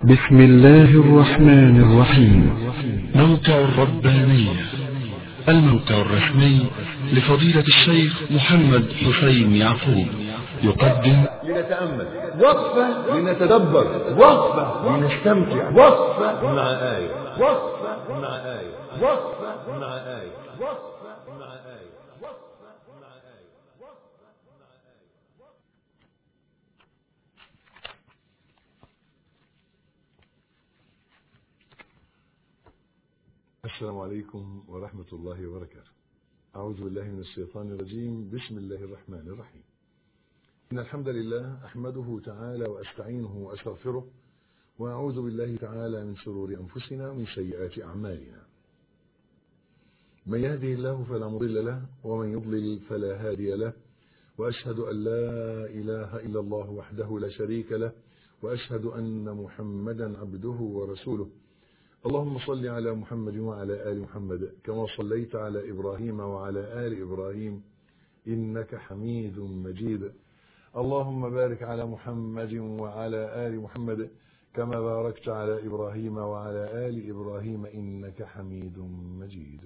بسم الله الرحمن الرحيم موقع الربانية الموقع الرسمي لفضيلة الشيخ محمد حسين يعقوب يقدم لنتأمل وقفة لنتدبر وقفة لنستمتع وقفة مع آية وقفة مع آية وقفة مع آية وقفة مع آية وقفة مع آية السلام عليكم ورحمة الله وبركاته أعوذ بالله من الشيطان الرجيم بسم الله الرحمن الرحيم إن الحمد لله أحمده تعالى وأستعينه وأستغفره وأعوذ بالله تعالى من شرور أنفسنا ومن سيئات أعمالنا من يهده الله فلا مضل له ومن يضلل فلا هادي له وأشهد أن لا إله إلا الله وحده لا شريك له وأشهد أن محمدا عبده ورسوله اللهم صل على محمد وعلى آل محمد كما صليت على إبراهيم وعلى آل إبراهيم إنك حميد مجيد اللهم بارك على محمد وعلى آل محمد كما باركت على إبراهيم وعلى آل إبراهيم إنك حميد مجيد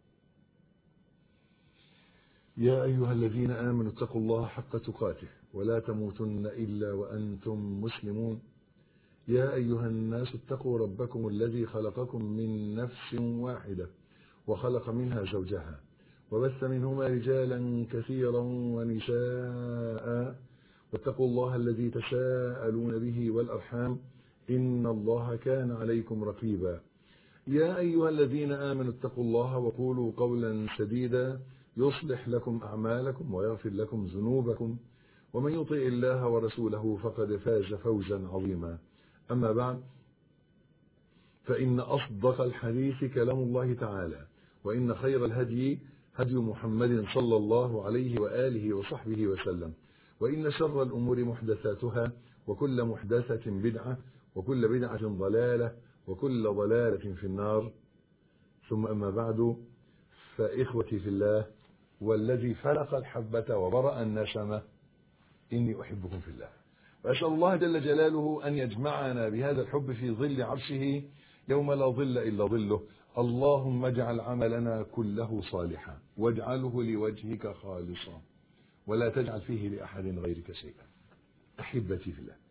يا أيها الذين آمنوا اتقوا الله حق تقاته ولا تموتن إلا وأنتم مسلمون يا أيها الناس اتقوا ربكم الذي خلقكم من نفس واحدة وخلق منها زوجها وبث منهما رجالا كثيرا ونساء واتقوا الله الذي تساءلون به والأرحام إن الله كان عليكم رقيبا يا أيها الذين آمنوا اتقوا الله وقولوا قولا سديدا يصلح لكم أعمالكم ويغفر لكم ذنوبكم ومن يطع الله ورسوله فقد فاز فوزا عظيما أما بعد فإن أصدق الحديث كلام الله تعالى وإن خير الهدي هدي محمد صلى الله عليه وآله وصحبه وسلم وإن شر الأمور محدثاتها وكل محدثة بدعة وكل بدعة ضلالة وكل ضلالة في النار ثم أما بعد فإخوتي في الله والذي فلق الحبة وبرأ النسمة إني أحبكم في الله وأسأل الله جل جلاله أن يجمعنا بهذا الحب في ظل عرشه يوم لا ظل إلا ظله اللهم اجعل عملنا كله صالحا واجعله لوجهك خالصا ولا تجعل فيه لأحد غيرك شيئا أحبتي في الله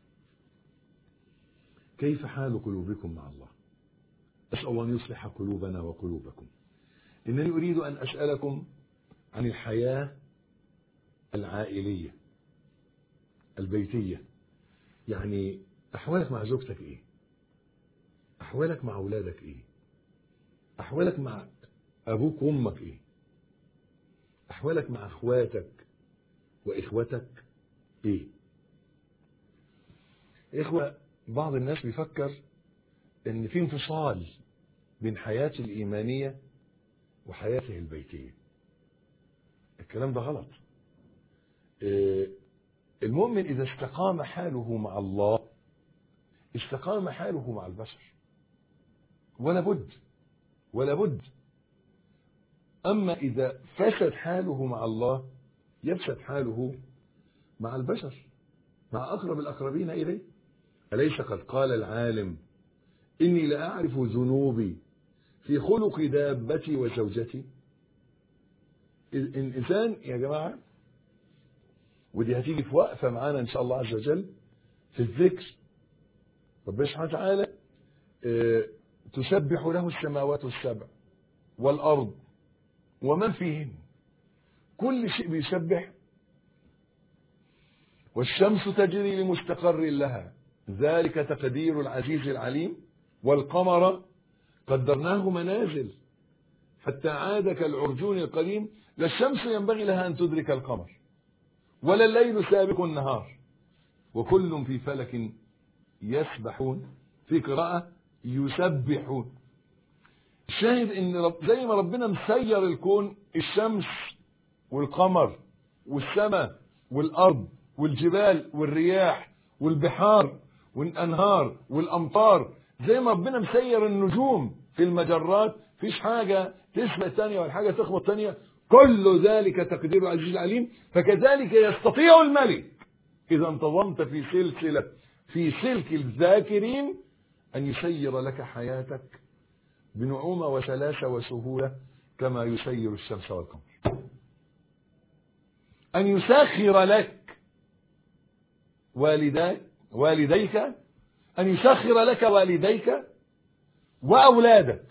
كيف حال قلوبكم مع الله أسأل الله أن يصلح قلوبنا وقلوبكم إنني أريد أن أسألكم عن الحياة العائلية البيتية يعني أحوالك مع زوجتك إيه أحوالك مع أولادك إيه أحوالك مع أبوك وأمك إيه أحوالك مع أخواتك وإخوتك إيه إخوة بعض الناس بيفكر إن في انفصال بين حياته الإيمانية وحياته البيتية الكلام ده غلط إيه المؤمن إذا استقام حاله مع الله استقام حاله مع البشر ولا بد ولا بد أما إذا فسد حاله مع الله يفسد حاله مع البشر مع أقرب الأقربين إليه أليس قد قال العالم إني لأعرف ذنوبي في خلق دابتي وزوجتي الإنسان يا جماعة ودي هتيجي في وقفة معانا إن شاء الله عز وجل في الذكر ربنا سبحانه وتعالى اه تسبح له السماوات السبع والأرض ومن فيهن كل شيء بيسبح والشمس تجري لمستقر لها ذلك تقدير العزيز العليم والقمر قدرناه منازل حتى عاد كالعرجون القديم لا الشمس ينبغي لها أن تدرك القمر ولا الليل سابق النهار وكل في فلك يسبحون في قراءة يسبحون شاهد ان رب زي ما ربنا مسير الكون الشمس والقمر والسماء والارض والجبال والرياح والبحار والانهار والامطار زي ما ربنا مسير النجوم في المجرات فيش حاجة تسبق تانية ولا حاجة تخبط تانية كل ذلك تقدير العزيز العليم فكذلك يستطيع الملك إذا انتظمت في سلسلة في سلك الذاكرين أن يسير لك حياتك بنعومة وسلاسة وسهولة كما يسير الشمس والقمر أن يسخر لك والديك والديك أن يسخر لك والديك وأولادك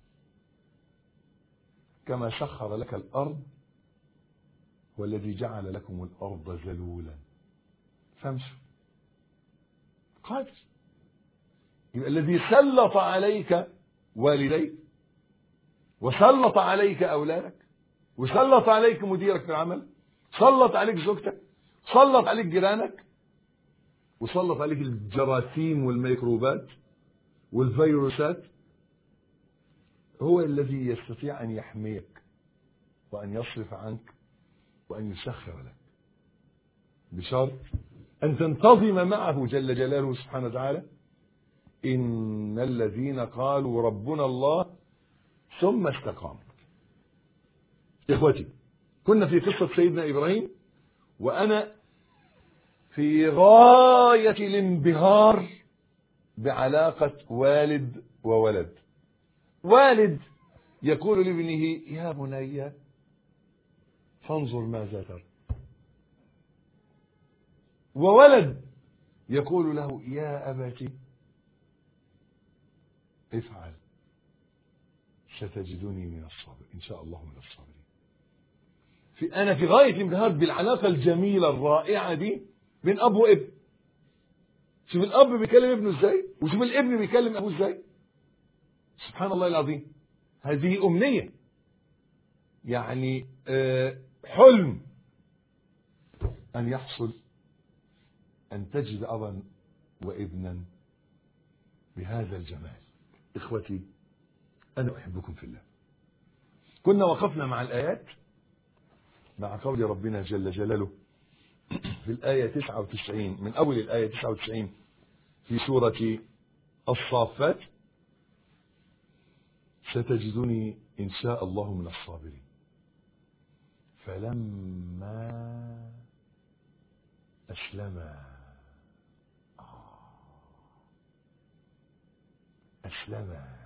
كما سخر لك الأرض والذي جعل لكم الأرض ذلولا فامشوا قادر يبقى الذي سلط عليك والديك وسلط عليك أولادك وسلط عليك مديرك في العمل سلط عليك زوجتك سلط عليك جيرانك وسلط عليك الجراثيم والميكروبات والفيروسات هو الذي يستطيع أن يحميك وأن يصرف عنك وأن يسخر لك بشرط أن تنتظم معه جل جلاله سبحانه وتعالى إن الذين قالوا ربنا الله ثم استقاموا إخوتي كنا في قصة سيدنا إبراهيم وأنا في غاية الانبهار بعلاقة والد وولد والد يقول لابنه يا بني فانظر ماذا ترى وولد يقول له يا أبت افعل ستجدني من الصابرين إن شاء الله من الصابرين في أنا في غاية الانبهار بالعلاقة الجميلة الرائعة دي بين أب وابن شوف الأب بيكلم ابنه إزاي وشوف الابن بيكلم أبوه إزاي سبحان الله العظيم هذه أمنية يعني آه، حلم أن يحصل أن تجد أبا وابنا بهذا الجمال إخوتي أنا أحبكم في الله كنا وقفنا مع الآيات مع قول ربنا جل جلاله في الآية 99 من أول الآية 99 في سورة الصافات ستجدني إن شاء الله من الصابرين فلما أسلما أسلما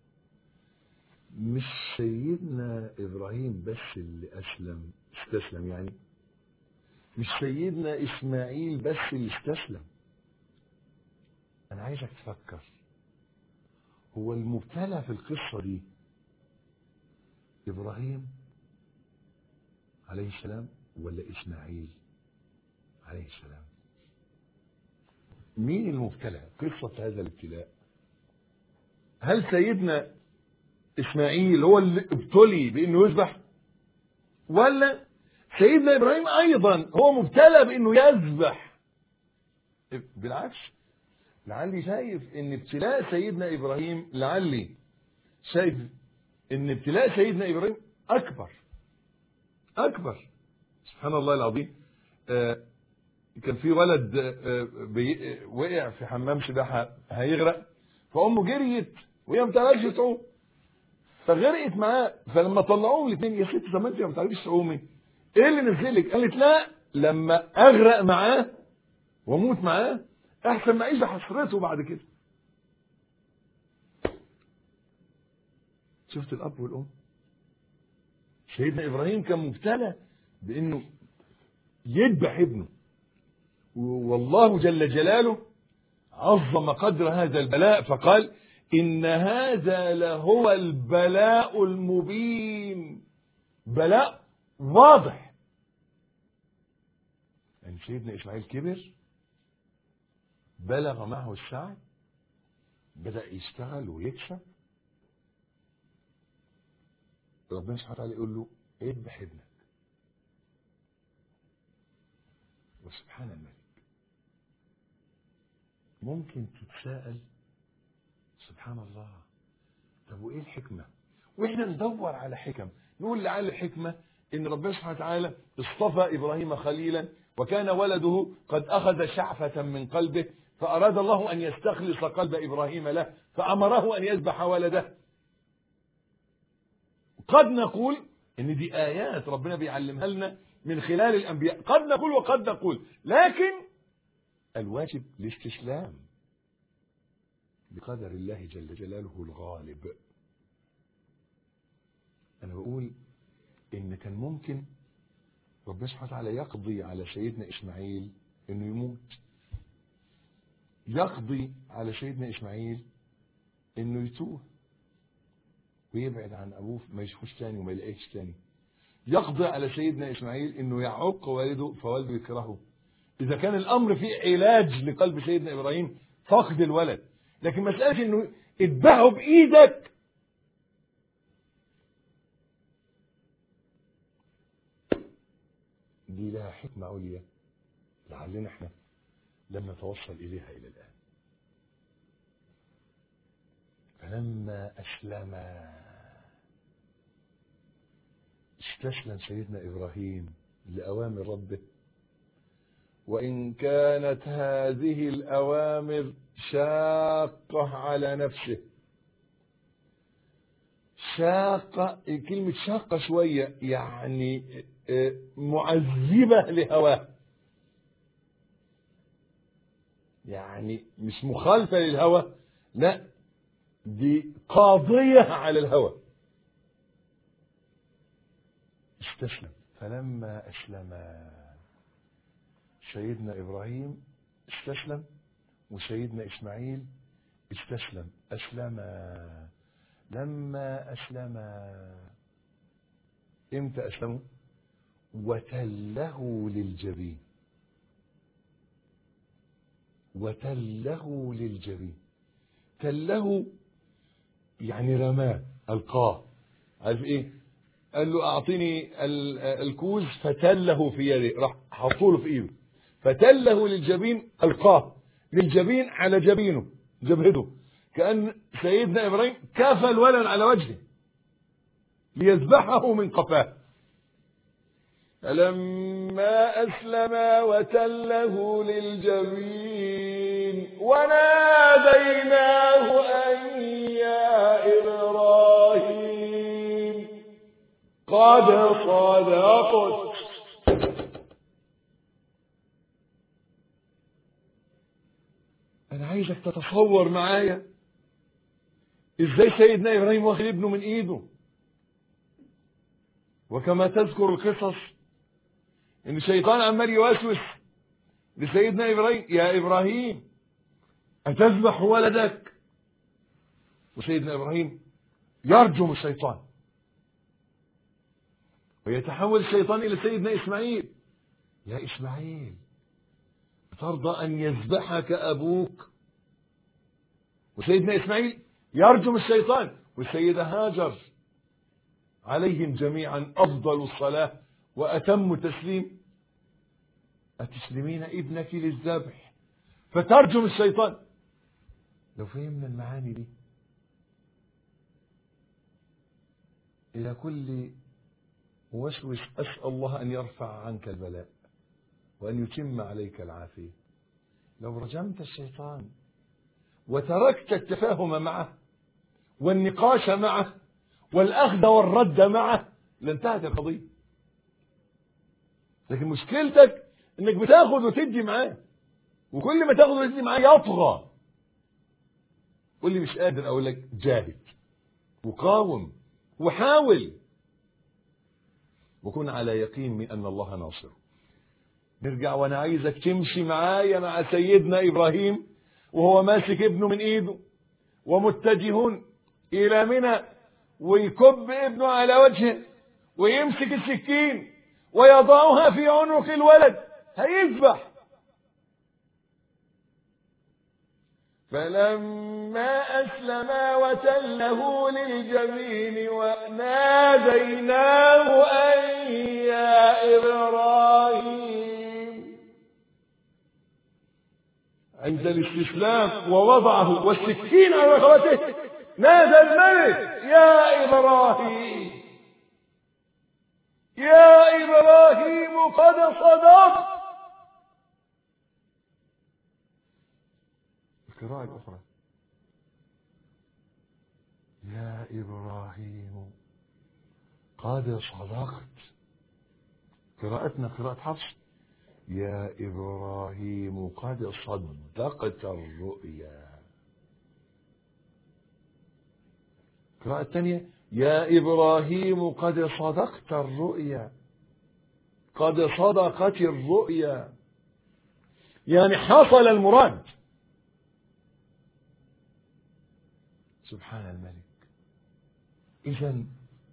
مش سيدنا إبراهيم بس اللي أسلم استسلم يعني مش سيدنا إسماعيل بس اللي استسلم أنا عايزك تفكر هو المبتلى في القصة دي إبراهيم عليه السلام ولا إسماعيل عليه السلام مين المبتلى قصة هذا الابتلاء هل سيدنا إسماعيل هو اللي ابتلي بأنه يذبح ولا سيدنا إبراهيم أيضا هو مبتلى بأنه يذبح بالعكس لعلي شايف ان ابتلاء سيدنا ابراهيم لعلي شايف ان ابتلاء سيدنا ابراهيم اكبر اكبر سبحان الله العظيم آه كان في ولد آه بي وقع في حمام سباحه هيغرق فامه جريت وهي ما بتعرفش تعوم فغرقت معاه فلما طلعوهم الاثنين يا ست طب ما انت ما بتعرفيش تعومي ايه اللي نزلك؟ قالت لا لما اغرق معاه واموت معاه احسن ما اعيش بحسرته بعد كده شفت الاب والام سيدنا ابراهيم كان مبتلى بانه يذبح ابنه والله جل جلاله عظم قدر هذا البلاء فقال ان هذا لهو البلاء المبين بلاء واضح يعني سيدنا اسماعيل كبر بلغ معه السعي بدأ يشتغل ويكسب ربنا سبحانه وتعالى يقول له اذبح ابنك وسبحان الملك ممكن تتساءل سبحان الله طب وايه الحكمة واحنا ندور على حكم نقول لعل الحكمة ان ربنا سبحانه وتعالى اصطفى ابراهيم خليلا وكان ولده قد اخذ شعفة من قلبه فأراد الله أن يستخلص قلب إبراهيم له فأمره أن يذبح ولده قد نقول إن دي آيات ربنا بيعلمها لنا من خلال الأنبياء قد نقول وقد نقول لكن الواجب الاستسلام بقدر الله جل جلاله الغالب أنا بقول إن كان ممكن ربنا سبحانه وتعالى يقضي على سيدنا إسماعيل إنه يموت يقضي على سيدنا إسماعيل إنه يتوه ويبعد عن أبوه ما يشوفوش تاني وما يلاقيش تاني يقضي على سيدنا إسماعيل إنه يعق والده فوالده يكرهه إذا كان الأمر فيه علاج لقلب سيدنا إبراهيم فقد الولد لكن مسألة إنه اتبعه بإيدك دي لها حكمة عليا لعلنا احنا لم نتوصل إليها إلى الآن فلما أسلم استسلم سيدنا إبراهيم لأوامر ربه وإن كانت هذه الأوامر شاقة على نفسه شاقة كلمة شاقة شوية يعني معذبة لهواه يعني مش مخالفة للهوى لا دي قاضية على الهوى استسلم فلما أسلم سيدنا إبراهيم استسلم وسيدنا إسماعيل استسلم أسلم لما أسلم إمتى أسلموا وتله للجبين وتله للجبين تله يعني رماه ألقاه عارف إيه قال له أعطيني الكوز فتله في يده راح حطوله في إيده فتله للجبين ألقاه للجبين على جبينه جبهته كأن سيدنا إبراهيم كفى الولد على وجهه ليذبحه من قفاه فلما أسلما وتله للجبين وناديناه أن يا إبراهيم قد صدقت أنا عايزك تتصور معايا إزاي سيدنا إبراهيم واخد ابنه من إيده وكما تذكر القصص ان الشيطان عمال يوسوس لسيدنا ابراهيم يا ابراهيم اتذبح ولدك وسيدنا ابراهيم يرجم الشيطان ويتحول الشيطان الى سيدنا اسماعيل يا اسماعيل ترضى ان يذبحك ابوك وسيدنا اسماعيل يرجم الشيطان والسيده هاجر عليهم جميعا افضل الصلاه وأتم التسليم أتسلمين ابنك للذبح فترجم الشيطان لو فهمنا المعاني دي إلى كل موسوس أسأل الله أن يرفع عنك البلاء وأن يتم عليك العافية لو رجمت الشيطان وتركت التفاهم معه والنقاش معه والأخذ والرد معه لانتهت القضيه لكن مشكلتك انك بتاخد وتدي معاه وكل ما تاخد وتدي معاه يطغى قول لي مش قادر اقول لك جاهد وقاوم وحاول وكن على يقين من ان الله ناصر نرجع وانا عايزك تمشي معايا مع سيدنا ابراهيم وهو ماسك ابنه من ايده ومتجهون الى منى ويكب ابنه على وجهه ويمسك السكين ويضعها في عنق الولد هيذبح فلما أسلما وتله للجبين وناديناه أن يا إبراهيم عند الاستسلام ووضعه والسكين على رقبته نادى الملك يا إبراهيم يا إبراهيم قد صدقت القراءة الأخرى يا إبراهيم قد صدقت قراءتنا قراءة حفص يا إبراهيم قد صدقت الرؤيا القراءة الثانية يا إبراهيم قد صدقت الرؤيا قد صدقت الرؤيا يعني حصل المراد سبحان الملك إذا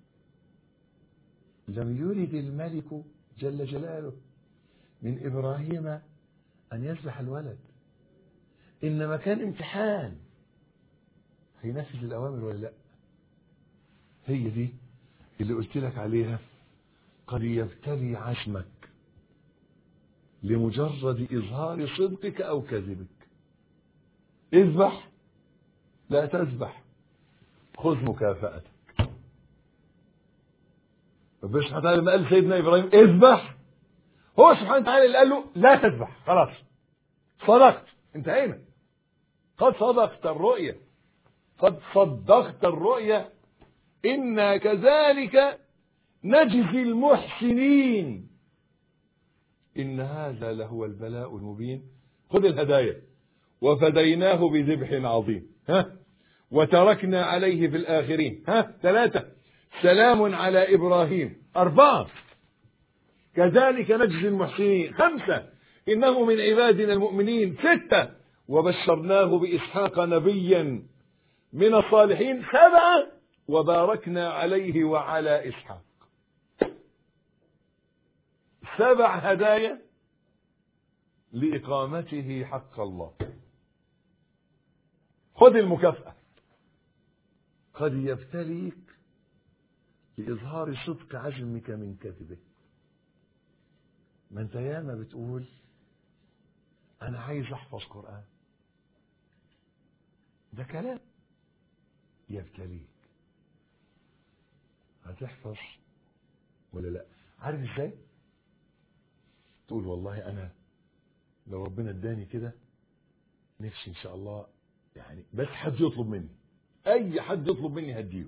لم يرد الملك جل جلاله من إبراهيم أن يذبح الولد إنما كان امتحان هينفذ الأوامر ولا لا هي دي اللي قلت لك عليها قد يبتلي عزمك لمجرد إظهار صدقك أو كذبك اذبح لا تذبح خذ مكافأتك ربنا سبحانه وتعالى لما قال سيدنا إبراهيم اذبح هو سبحانه وتعالى اللي قال له لا تذبح خلاص صدقت انتهينا قد صدقت الرؤيا قد صدقت الرؤيا إنا كذلك نجزي المحسنين إن هذا لهو البلاء المبين خذ الهدايا وفديناه بذبح عظيم ها وتركنا عليه في الآخرين ها ثلاثة سلام على إبراهيم أربعة كذلك نجزي المحسنين خمسة إنه من عبادنا المؤمنين ستة وبشرناه بإسحاق نبيا من الصالحين سبعة وباركنا عليه وعلى إسحاق سبع هدايا لإقامته حق الله خذ المكافأة قد يبتليك لإظهار صدق عزمك من كذبه ما انت ياما بتقول انا عايز احفظ قرآن ده كلام يبتليك هتحفظ ولا لا عارف ازاي تقول والله انا لو ربنا اداني كده نفسي ان شاء الله يعني بس حد يطلب مني اي حد يطلب مني هديله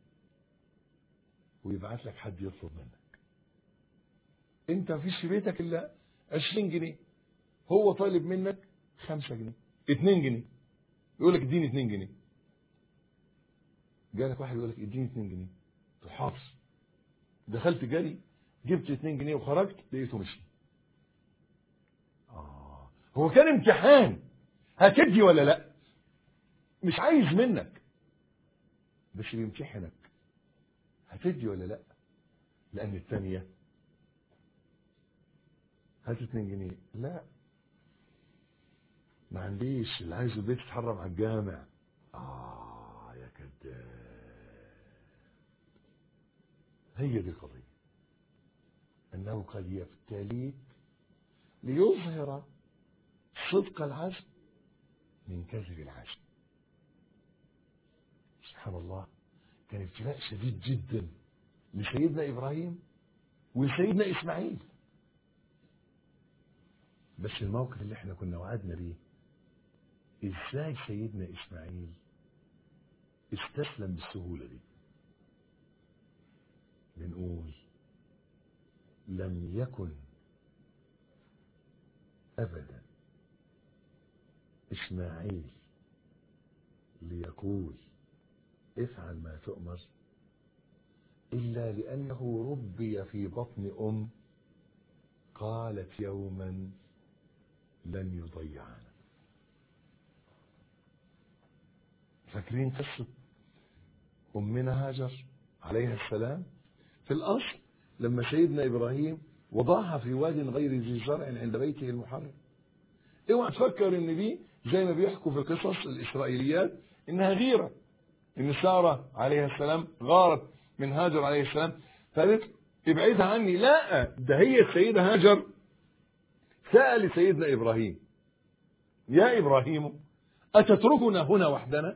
ويبعت لك حد يطلب منك انت مفيش في بيتك الا 20 جنيه هو طالب منك 5 جنيه 2 جنيه يقول لك اديني 2 جنيه جالك واحد يقول لك اديني 2 جنيه تحافظ دخلت جري جبت 2 جنيه وخرجت لقيته مشي آه. هو كان امتحان هتدي ولا لا مش عايز منك بس بيمتحنك هتدي ولا لا لان الثانيه هات 2 جنيه لا ما عنديش اللي عايزه البيت يتحرم على الجامع اه يا كذاب هي دي القضيه انه قد يبتليك ليظهر صدق العزم من كذب العزم سبحان الله كان ابتلاء شديد جدا لسيدنا ابراهيم ولسيدنا اسماعيل بس الموقف اللي احنا كنا وعدنا بيه ازاي سيدنا اسماعيل استسلم بالسهوله دي بنقول لم يكن ابدا اسماعيل ليقول افعل ما تؤمر الا لانه ربي في بطن ام قالت يوما لن يضيعنا فاكرين قصة أمنا هاجر عليها السلام في الأصل لما سيدنا إبراهيم وضعها في واد غير ذي زرع عند بيته المحرم اوعى تفكر ان دي زي ما بيحكوا في القصص الإسرائيليات إنها غيرة إن سارة عليها السلام غارت من هاجر عليه السلام فقالت ابعدها عني لا ده هي السيدة هاجر سأل سيدنا إبراهيم يا إبراهيم أتتركنا هنا وحدنا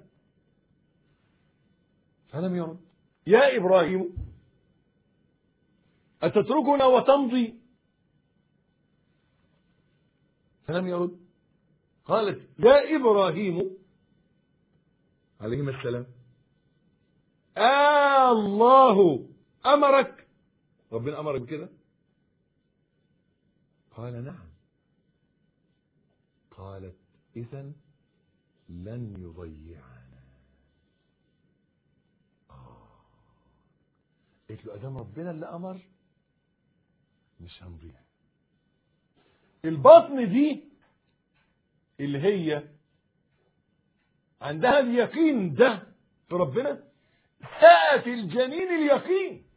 فلم يرد يا إبراهيم أتتركنا وتمضي فلم يرد قالت يا إبراهيم عليهما السلام آه الله أمرك ربنا أمرك بكده قال نعم قالت إذا لن يضيعنا قلت له ادام ربنا اللي امر مش هنضيع البطن دي اللي هي عندها اليقين ده في ربنا ساءت الجنين اليقين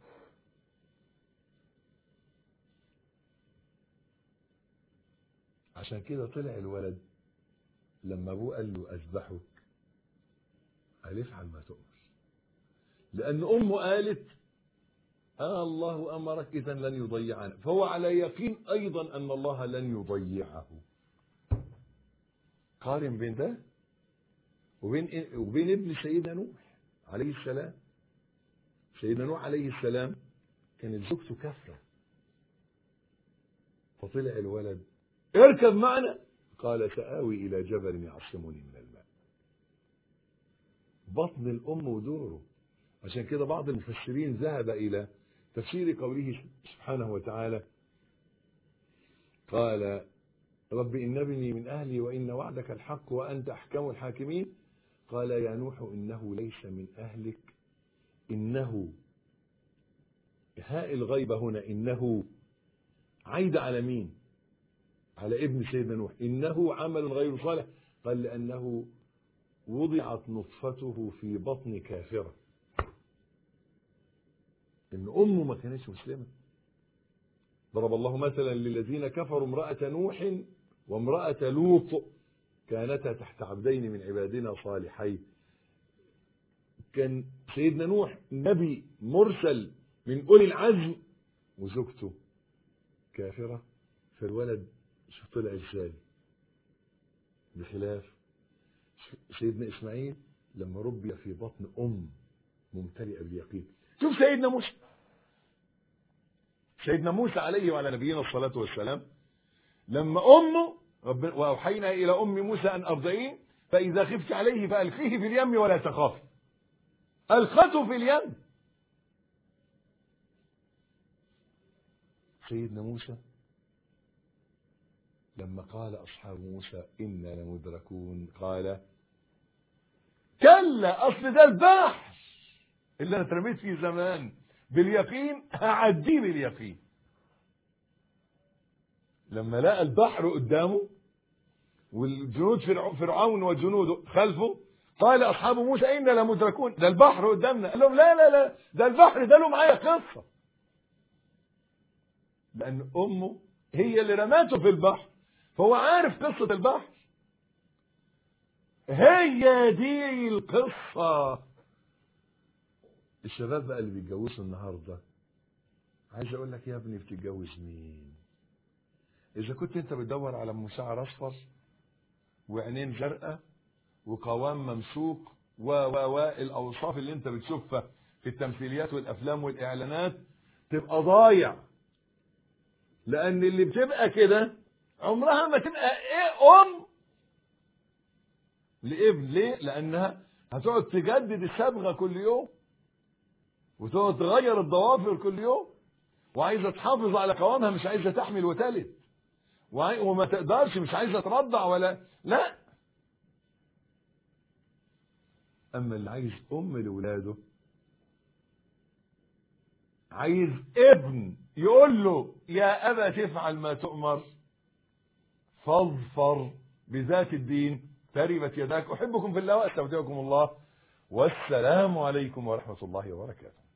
عشان كده طلع الولد لما ابوه قال له اذبحك قال افعل ما تؤمر لان امه قالت آه الله امرك اذا لن يضيعنا فهو على يقين ايضا ان الله لن يضيعه قارن بين ده وبين وبين ابن سيدنا نوح عليه السلام سيدنا نوح عليه السلام كانت زوجته كافره فطلع الولد اركب معنا قال سآوي إلى جبل يعصمني من الماء بطن الأم ودوره عشان كده بعض المفسرين ذهب إلى تفسير قوله سبحانه وتعالى قال رب إن ابني من أهلي وإن وعدك الحق وأنت أحكم الحاكمين قال يا نوح إنه ليس من أهلك إنه هاء الغيبة هنا إنه عيد على مين على ابن سيدنا نوح إنه عمل غير صالح قال لأنه وضعت نطفته في بطن كافرة إن أمه ما كانتش مسلمة ضرب الله مثلا للذين كفروا امرأة نوح وامرأة لوط كانتا تحت عبدين من عبادنا صالحين كان سيدنا نوح نبي مرسل من أولي العزم وزوجته كافرة فالولد شوف طلع ازاي بخلاف سيدنا اسماعيل لما ربي في بطن ام ممتلئه باليقين شوف سيدنا موسى سيدنا موسى عليه وعلى نبينا الصلاه والسلام لما امه ربنا واوحينا الى ام موسى ان ارضعيه فاذا خفت عليه فالقيه في اليم ولا تخافي القته في اليم سيدنا موسى لما قال أصحاب موسى إنا لمدركون قال كلا أصل ده البحر اللي أنا اترميت فيه زمان باليقين هعديه باليقين لما لقى البحر قدامه والجنود فرعون وجنوده خلفه قال أصحاب موسى إنا لمدركون ده البحر قدامنا قال لهم لا لا لا ده البحر ده له معايا قصة لأن أمه هي اللي رماته في البحر فهو عارف قصة البحر هي دي القصة الشباب بقى اللي بيتجوزوا النهاردة عايز اقول لك يا ابني بتتجوز مين اذا كنت انت بتدور على ام شعر اصفر وعينين زرقاء وقوام ممسوك و و و الاوصاف اللي انت بتشوفها في التمثيليات والافلام والاعلانات تبقى ضايع لان اللي بتبقى كده عمرها ما تبقى ايه ام لابن ليه لانها هتقعد تجدد الصبغه كل يوم وتقعد تغير الضوافر كل يوم وعايزه تحافظ على قوامها مش عايزه تحمل وتلد وعاي... وما تقدرش مش عايزه ترضع ولا لا اما اللي عايز ام لاولاده عايز ابن يقول له يا ابا تفعل ما تؤمر فاظفر بذات الدين تربت يداك احبكم في الله واستودعكم الله والسلام عليكم ورحمه الله وبركاته